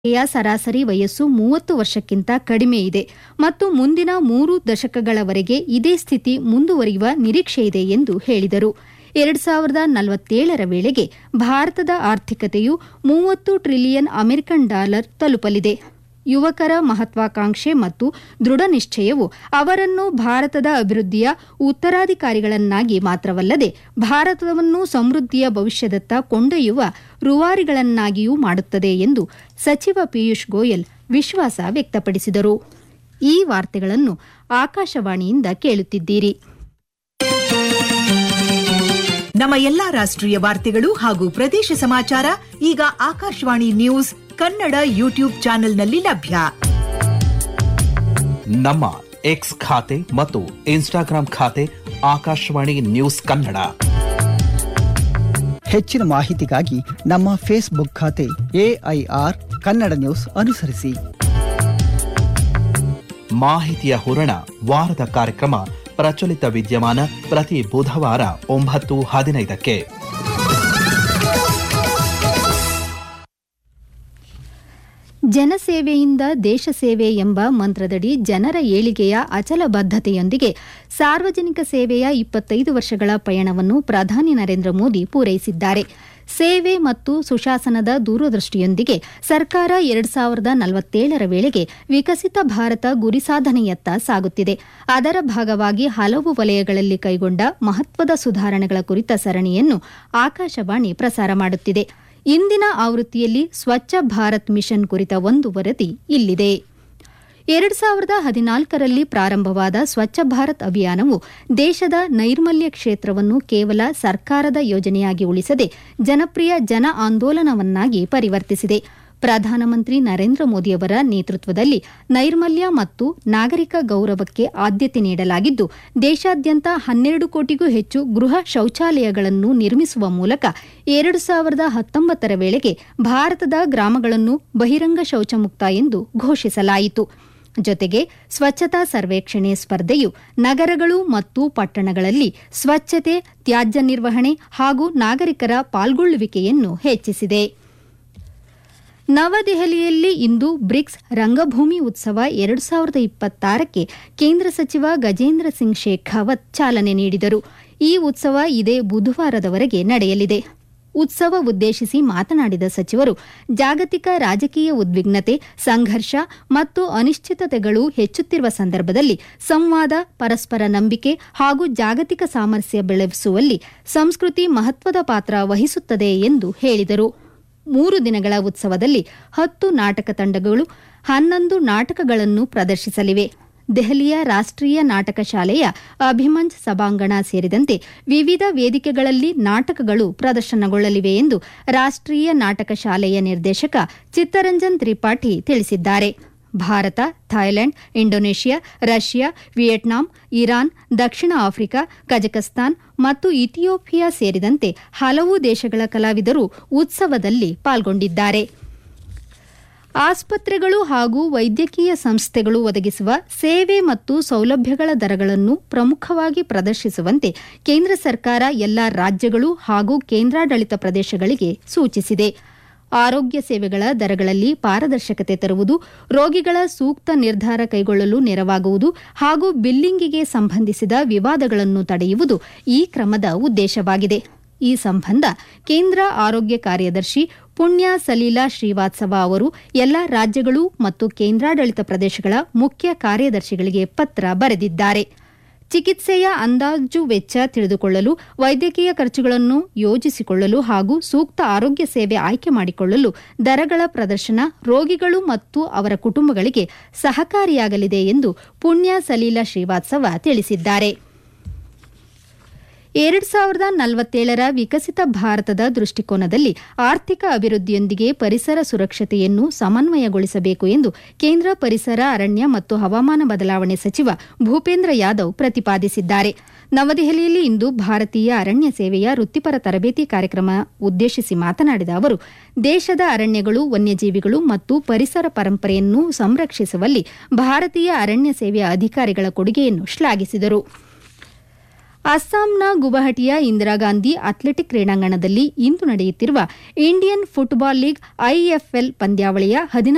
ಯ ಸರಾಸರಿ ವಯಸ್ಸು ಮೂವತ್ತು ವರ್ಷಕ್ಕಿಂತ ಕಡಿಮೆ ಇದೆ ಮತ್ತು ಮುಂದಿನ ಮೂರು ದಶಕಗಳವರೆಗೆ ಇದೇ ಸ್ಥಿತಿ ಮುಂದುವರಿಯುವ ನಿರೀಕ್ಷೆಯಿದೆ ಎಂದು ಹೇಳಿದರು ಎರಡು ಸಾವಿರದ ನಲವತ್ತೇಳರ ವೇಳೆಗೆ ಭಾರತದ ಆರ್ಥಿಕತೆಯು ಮೂವತ್ತು ಟ್ರಿಲಿಯನ್ ಅಮೆರಿಕನ್ ಡಾಲರ್ ತಲುಪಲಿದೆ ಯುವಕರ ಮಹತ್ವಾಕಾಂಕ್ಷೆ ಮತ್ತು ದೃಢ ನಿಶ್ಚಯವು ಅವರನ್ನು ಭಾರತದ ಅಭಿವೃದ್ಧಿಯ ಉತ್ತರಾಧಿಕಾರಿಗಳನ್ನಾಗಿ ಮಾತ್ರವಲ್ಲದೆ ಭಾರತವನ್ನು ಸಮೃದ್ಧಿಯ ಭವಿಷ್ಯದತ್ತ ಕೊಂಡೊಯ್ಯುವ ರೂವಾರಿಗಳನ್ನಾಗಿಯೂ ಮಾಡುತ್ತದೆ ಎಂದು ಸಚಿವ ಪಿಯೂಷ್ ಗೋಯಲ್ ವಿಶ್ವಾಸ ವ್ಯಕ್ತಪಡಿಸಿದರು ಈ ವಾರ್ತೆಗಳನ್ನು ಆಕಾಶವಾಣಿಯಿಂದ ಕೇಳುತ್ತಿದ್ದೀರಿ ನಮ್ಮ ಎಲ್ಲಾ ರಾಷ್ಟ್ರೀಯ ವಾರ್ತೆಗಳು ಹಾಗೂ ಪ್ರದೇಶ ಸಮಾಚಾರ ಈಗ ಆಕಾಶವಾಣಿ ನ್ಯೂಸ್ ಕನ್ನಡ ಯೂಟ್ಯೂಬ್ ಚಾನೆಲ್ನಲ್ಲಿ ಲಭ್ಯ ನಮ್ಮ ಎಕ್ಸ್ ಖಾತೆ ಮತ್ತು ಇನ್ಸ್ಟಾಗ್ರಾಂ ಖಾತೆ ಆಕಾಶವಾಣಿ ನ್ಯೂಸ್ ಕನ್ನಡ ಹೆಚ್ಚಿನ ಮಾಹಿತಿಗಾಗಿ ನಮ್ಮ ಫೇಸ್ಬುಕ್ ಖಾತೆ ಎಐಆರ್ ಕನ್ನಡ ನ್ಯೂಸ್ ಅನುಸರಿಸಿ ಮಾಹಿತಿಯ ಹೂರಣ ವಾರದ ಕಾರ್ಯಕ್ರಮ ಪ್ರಚಲಿತ ವಿದ್ಯಮಾನ ಪ್ರತಿ ಬುಧವಾರ ಒಂಬತ್ತು ಹದಿನೈದಕ್ಕೆ ಜನಸೇವೆಯಿಂದ ದೇಶ ಸೇವೆ ಎಂಬ ಮಂತ್ರದಡಿ ಜನರ ಏಳಿಗೆಯ ಅಚಲ ಬದ್ಧತೆಯೊಂದಿಗೆ ಸಾರ್ವಜನಿಕ ಸೇವೆಯ ಇಪ್ಪತ್ತೈದು ವರ್ಷಗಳ ಪಯಣವನ್ನು ಪ್ರಧಾನಿ ನರೇಂದ್ರ ಮೋದಿ ಪೂರೈಸಿದ್ದಾರೆ ಸೇವೆ ಮತ್ತು ಸುಶಾಸನದ ದೂರದೃಷ್ಟಿಯೊಂದಿಗೆ ಸರ್ಕಾರ ಎರಡು ಸಾವಿರದ ನಲವತ್ತೇಳರ ವೇಳೆಗೆ ವಿಕಸಿತ ಭಾರತ ಗುರಿ ಸಾಧನೆಯತ್ತ ಸಾಗುತ್ತಿದೆ ಅದರ ಭಾಗವಾಗಿ ಹಲವು ವಲಯಗಳಲ್ಲಿ ಕೈಗೊಂಡ ಮಹತ್ವದ ಸುಧಾರಣೆಗಳ ಕುರಿತ ಸರಣಿಯನ್ನು ಆಕಾಶವಾಣಿ ಪ್ರಸಾರ ಮಾಡುತ್ತಿದೆ ಇಂದಿನ ಆವೃತ್ತಿಯಲ್ಲಿ ಸ್ವಚ್ಛ ಭಾರತ್ ಮಿಷನ್ ಕುರಿತ ಒಂದು ವರದಿ ಇಲ್ಲಿದೆ ಎರಡು ಸಾವಿರದ ಹದಿನಾಲ್ಕರಲ್ಲಿ ಪ್ರಾರಂಭವಾದ ಸ್ವಚ್ಛ ಭಾರತ್ ಅಭಿಯಾನವು ದೇಶದ ನೈರ್ಮಲ್ಯ ಕ್ಷೇತ್ರವನ್ನು ಕೇವಲ ಸರ್ಕಾರದ ಯೋಜನೆಯಾಗಿ ಉಳಿಸದೆ ಜನಪ್ರಿಯ ಜನ ಆಂದೋಲನವನ್ನಾಗಿ ಪರಿವರ್ತಿಸಿದೆ ಪ್ರಧಾನಮಂತ್ರಿ ನರೇಂದ್ರ ಮೋದಿಯವರ ನೇತೃತ್ವದಲ್ಲಿ ನೈರ್ಮಲ್ಯ ಮತ್ತು ನಾಗರಿಕ ಗೌರವಕ್ಕೆ ಆದ್ಯತೆ ನೀಡಲಾಗಿದ್ದು ದೇಶಾದ್ಯಂತ ಹನ್ನೆರಡು ಕೋಟಿಗೂ ಹೆಚ್ಚು ಗೃಹ ಶೌಚಾಲಯಗಳನ್ನು ನಿರ್ಮಿಸುವ ಮೂಲಕ ಎರಡು ಸಾವಿರದ ಹತ್ತೊಂಬತ್ತರ ವೇಳೆಗೆ ಭಾರತದ ಗ್ರಾಮಗಳನ್ನು ಬಹಿರಂಗ ಶೌಚಮುಕ್ತ ಎಂದು ಘೋಷಿಸಲಾಯಿತು ಜೊತೆಗೆ ಸ್ವಚ್ಛತಾ ಸರ್ವೇಕ್ಷಣೆ ಸ್ಪರ್ಧೆಯು ನಗರಗಳು ಮತ್ತು ಪಟ್ಟಣಗಳಲ್ಲಿ ಸ್ವಚ್ಛತೆ ತ್ಯಾಜ್ಯ ನಿರ್ವಹಣೆ ಹಾಗೂ ನಾಗರಿಕರ ಪಾಲ್ಗೊಳ್ಳುವಿಕೆಯನ್ನು ಹೆಚ್ಚಿಸಿದೆ ನವದೆಹಲಿಯಲ್ಲಿ ಇಂದು ಬ್ರಿಕ್ಸ್ ರಂಗಭೂಮಿ ಉತ್ಸವ ಎರಡು ಸಾವಿರದ ಇಪ್ಪತ್ತಾರಕ್ಕೆ ಕೇಂದ್ರ ಸಚಿವ ಗಜೇಂದ್ರ ಸಿಂಗ್ ಶೇಖಾವತ್ ಚಾಲನೆ ನೀಡಿದರು ಈ ಉತ್ಸವ ಇದೇ ಬುಧವಾರದವರೆಗೆ ನಡೆಯಲಿದೆ ಉತ್ಸವ ಉದ್ದೇಶಿಸಿ ಮಾತನಾಡಿದ ಸಚಿವರು ಜಾಗತಿಕ ರಾಜಕೀಯ ಉದ್ವಿಗ್ನತೆ ಸಂಘರ್ಷ ಮತ್ತು ಅನಿಶ್ಚಿತತೆಗಳು ಹೆಚ್ಚುತ್ತಿರುವ ಸಂದರ್ಭದಲ್ಲಿ ಸಂವಾದ ಪರಸ್ಪರ ನಂಬಿಕೆ ಹಾಗೂ ಜಾಗತಿಕ ಸಾಮರಸ್ಯ ಬೆಳೆಸುವಲ್ಲಿ ಸಂಸ್ಕೃತಿ ಮಹತ್ವದ ಪಾತ್ರ ವಹಿಸುತ್ತದೆ ಎಂದು ಹೇಳಿದರು ಮೂರು ದಿನಗಳ ಉತ್ಸವದಲ್ಲಿ ಹತ್ತು ನಾಟಕ ತಂಡಗಳು ಹನ್ನೊಂದು ನಾಟಕಗಳನ್ನು ಪ್ರದರ್ಶಿಸಲಿವೆ ದೆಹಲಿಯ ರಾಷ್ಟ್ರೀಯ ನಾಟಕ ಶಾಲೆಯ ಅಭಿಮಂಜ್ ಸಭಾಂಗಣ ಸೇರಿದಂತೆ ವಿವಿಧ ವೇದಿಕೆಗಳಲ್ಲಿ ನಾಟಕಗಳು ಪ್ರದರ್ಶನಗೊಳ್ಳಲಿವೆ ಎಂದು ರಾಷ್ಟ್ರೀಯ ನಾಟಕ ಶಾಲೆಯ ನಿರ್ದೇಶಕ ಚಿತ್ತರಂಜನ್ ತ್ರಿಪಾಠಿ ತಿಳಿಸಿದ್ದಾರೆ Bharat Thailand Indonesia Russia Vietnam Iran ದಕ್ಷಿಣ ಆಫ್ರಿಕಾ ಕಜಕಸ್ತಾನ್ ಮತ್ತು ಇಥಿಯೋಪಿಯಾ ಸೇರಿದಂತೆ ಹಲವು ದೇಶಗಳ ಕಲಾವಿದರು ಉತ್ಸವದಲ್ಲಿ ಪಾಲ್ಗೊಂಡಿದ್ದಾರೆ ಆಸ್ಪತ್ರೆಗಳು ಹಾಗೂ ವೈದ್ಯಕೀಯ ಸಂಸ್ಥೆಗಳು ಒದಗಿಸುವ ಸೇವೆ ಮತ್ತು ಸೌಲಭ್ಯಗಳ ದರಗಳನ್ನು ಪ್ರಮುಖವಾಗಿ ಪ್ರದರ್ಶಿಸುವಂತೆ ಕೇಂದ್ರ ಸರ್ಕಾರ ಎಲ್ಲಾ ರಾಜ್ಯಗಳು ಹಾಗೂ ಕೇಂದ್ರಾಡಳಿತ ಪ್ರದೇಶಗಳಿಗೆ ಸೂಚಿಸಿದೆ ಆರೋಗ್ಯ ಸೇವೆಗಳ ದರಗಳಲ್ಲಿ ಪಾರದರ್ಶಕತೆ ತರುವುದು ರೋಗಿಗಳ ಸೂಕ್ತ ನಿರ್ಧಾರ ಕೈಗೊಳ್ಳಲು ನೆರವಾಗುವುದು ಹಾಗೂ ಬಿಲ್ಲಿಂಗಿಗೆ ಸಂಬಂಧಿಸಿದ ವಿವಾದಗಳನ್ನು ತಡೆಯುವುದು ಈ ಕ್ರಮದ ಉದ್ದೇಶವಾಗಿದೆ ಈ ಸಂಬಂಧ ಕೇಂದ್ರ ಆರೋಗ್ಯ ಕಾರ್ಯದರ್ಶಿ ಪುಣ್ಯ ಸಲೀಲಾ ಶ್ರೀವಾತ್ಸವ ಅವರು ಎಲ್ಲ ರಾಜ್ಯಗಳು ಮತ್ತು ಕೇಂದ್ರಾಡಳಿತ ಪ್ರದೇಶಗಳ ಮುಖ್ಯ ಕಾರ್ಯದರ್ಶಿಗಳಿಗೆ ಪತ್ರ ಬರೆದಿದ್ದಾರೆ ಚಿಕಿತ್ಸೆಯ ಅಂದಾಜು ವೆಚ್ಚ ತಿಳಿದುಕೊಳ್ಳಲು ವೈದ್ಯಕೀಯ ಖರ್ಚುಗಳನ್ನು ಯೋಜಿಸಿಕೊಳ್ಳಲು ಹಾಗೂ ಸೂಕ್ತ ಆರೋಗ್ಯ ಸೇವೆ ಆಯ್ಕೆ ಮಾಡಿಕೊಳ್ಳಲು ದರಗಳ ಪ್ರದರ್ಶನ ರೋಗಿಗಳು ಮತ್ತು ಅವರ ಕುಟುಂಬಗಳಿಗೆ ಸಹಕಾರಿಯಾಗಲಿದೆ ಎಂದು ಪುಣ್ಯ ಸಲೀಲಾ ಶ್ರೀವಾತ್ಸವ ತಿಳಿಸಿದ್ದಾರೆ ಎರಡು ಸಾವಿರದ ನಲವತ್ತೇಳರ ವಿಕಸಿತ ಭಾರತದ ದೃಷ್ಟಿಕೋನದಲ್ಲಿ ಆರ್ಥಿಕ ಅಭಿವೃದ್ಧಿಯೊಂದಿಗೆ ಪರಿಸರ ಸುರಕ್ಷತೆಯನ್ನು ಸಮನ್ವಯಗೊಳಿಸಬೇಕು ಎಂದು ಕೇಂದ್ರ ಪರಿಸರ ಅರಣ್ಯ ಮತ್ತು ಹವಾಮಾನ ಬದಲಾವಣೆ ಸಚಿವ ಭೂಪೇಂದ್ರ ಯಾದವ್ ಪ್ರತಿಪಾದಿಸಿದ್ದಾರೆ ನವದೆಹಲಿಯಲ್ಲಿ ಇಂದು ಭಾರತೀಯ ಅರಣ್ಯ ಸೇವೆಯ ವೃತ್ತಿಪರ ತರಬೇತಿ ಕಾರ್ಯಕ್ರಮ ಉದ್ದೇಶಿಸಿ ಮಾತನಾಡಿದ ಅವರು ದೇಶದ ಅರಣ್ಯಗಳು ವನ್ಯಜೀವಿಗಳು ಮತ್ತು ಪರಿಸರ ಪರಂಪರೆಯನ್ನು ಸಂರಕ್ಷಿಸುವಲ್ಲಿ ಭಾರತೀಯ ಅರಣ್ಯ ಸೇವೆಯ ಅಧಿಕಾರಿಗಳ ಕೊಡುಗೆಯನ್ನು ಶ್ಲಾಘಿಸಿದರು ಅಸ್ಸಾಂನ ಗುವಾಹಟಿಯ ಇಂದಿರಾಗಾಂಧಿ ಅಥ್ಲೆಟಿಕ್ ಕ್ರೀಡಾಂಗಣದಲ್ಲಿ ಇಂದು ನಡೆಯುತ್ತಿರುವ ಇಂಡಿಯನ್ ಫುಟ್ಬಾಲ್ ಲೀಗ್ ಐಎಫ್ಎಲ್ ಪಂದ್ಯಾವಳಿಯ ಹದಿನಾರು